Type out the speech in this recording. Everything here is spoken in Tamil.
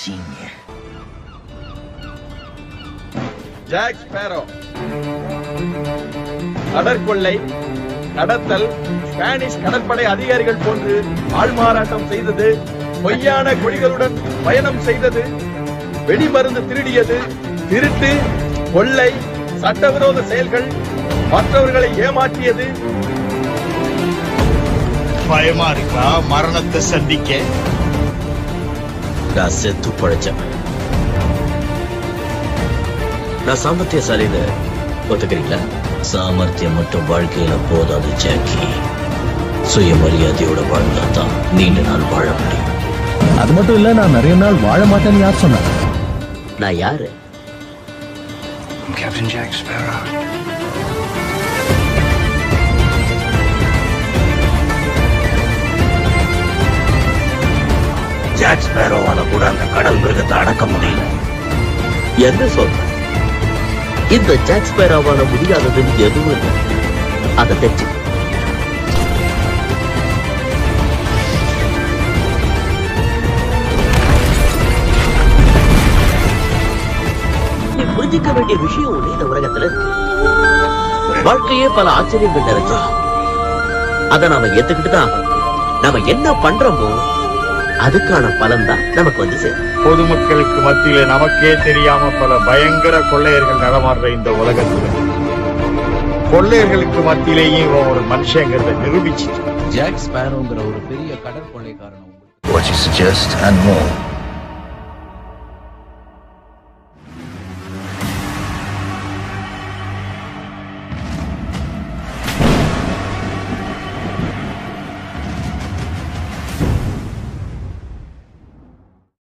insigne. ஜாக் ஸ்பேரோ கடற்கொள்ளை கடத்தல் ஸ்பானிஷ் கடற்படை அதிகாரிகள் போன்று ஆள்மாறாட்டம் செய்தது பொய்யான கொடிகளுடன் பயணம் செய்தது வெடிமருந்து திருடியது திருட்டு கொள்ளை சட்டவிரோத செயல்கள் மற்றவர்களை ஏமாற்றியது பயமா இருக்கா மரணத்தை சந்திக்க நான் செத்து பழைச்சவன் நான் சாமர்த்தியசாலின்னு ஒத்துக்கிறீங்களா சாமர்த்தியம் மட்டும் வாழ்க்கையில போதாது ஜாக்கி சுயமரியாதையோட வாழ்ந்தா தான் நீண்ட நாள் வாழ முடியும் அது மட்டும் இல்ல நான் நிறைய நாள் வாழ மாட்டேன்னு யார் சொன்னா நான் யாரு I'm Captain Jack Sparrow. Jack ஸ்பேரோவால கூட அந்த கடல் மிருகத்தை அடக்க முடியல என்ன சொல்ற இந்த ஜாக் ஸ்பேரோவால முடியாததுன்னு எதுவும் இல்லை அதை தெரிஞ்சு நீ புரிஞ்சிக்க வேண்டிய விஷயம் ஒண்ணு இந்த உலகத்துல இருக்கு வாழ்க்கையே பல ஆச்சரியங்கள் நிறைஞ்சு அதை நாம ஏத்துக்கிட்டு தான் ஆகணும். நாம என்ன பண்றோமோ அதுக்கான பலன் தான் நமக்கு வந்து சேரும் பொதுமக்களுக்கு மத்தியில நமக்கே தெரியாம பல பயங்கர கொள்ளையர்கள் நடமாடுற இந்த உலகத்துல கொள்ளையர்களுக்கு மத்தியிலேயும் இவன் ஒரு மனுஷங்கிறத நிரூபிச்சிட்டு ஜாக் ஸ்பேரோங்கிற ஒரு பெரிய கடற்கொள்ளைக்காரன் உங்களுக்கு What you suggest and more